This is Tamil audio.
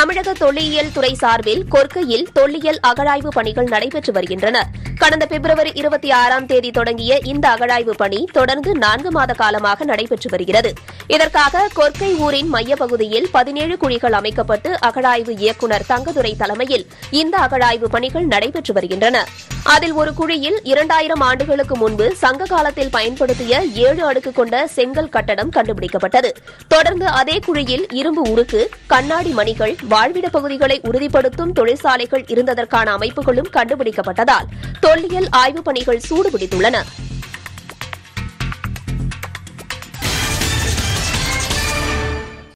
தமிழக தொல்லியல் துறை சார்பில் கொற்கையில் தொல்லியல் அகழாய்வு பணிகள் நடைபெற்று வருகின்றன கடந்த பிப்ரவரி இருபத்தி ஆறாம் தேதி தொடங்கிய இந்த அகழாய்வு பணி தொடர்ந்து நான்கு மாத காலமாக நடைபெற்று வருகிறது இதற்காக கொற்கை ஊரின் மையப்பகுதியில் பதினேழு குழிகள் அமைக்கப்பட்டு அகழாய்வு இயக்குநர் தங்கதுரை தலைமையில் இந்த அகழாய்வு பணிகள் நடைபெற்று வருகின்றன அதில் ஒரு குழியில் இரண்டாயிரம் ஆண்டுகளுக்கு முன்பு சங்க காலத்தில் பயன்படுத்திய ஏழு அடுக்கு கொண்ட செங்கல் கட்டடம் கண்டுபிடிக்கப்பட்டது தொடர்ந்து அதே குழியில் இரும்பு உருக்கு கண்ணாடி மணிகள் வாழ்விட பகுதிகளை உறுதிப்படுத்தும் தொழிற்சாலைகள் இருந்ததற்கான அமைப்புகளும் கண்டுபிடிக்கப்பட்டதால் தொல்லியல் ஆய்வுப் பணிகள் சூடுபிடித்துள்ளன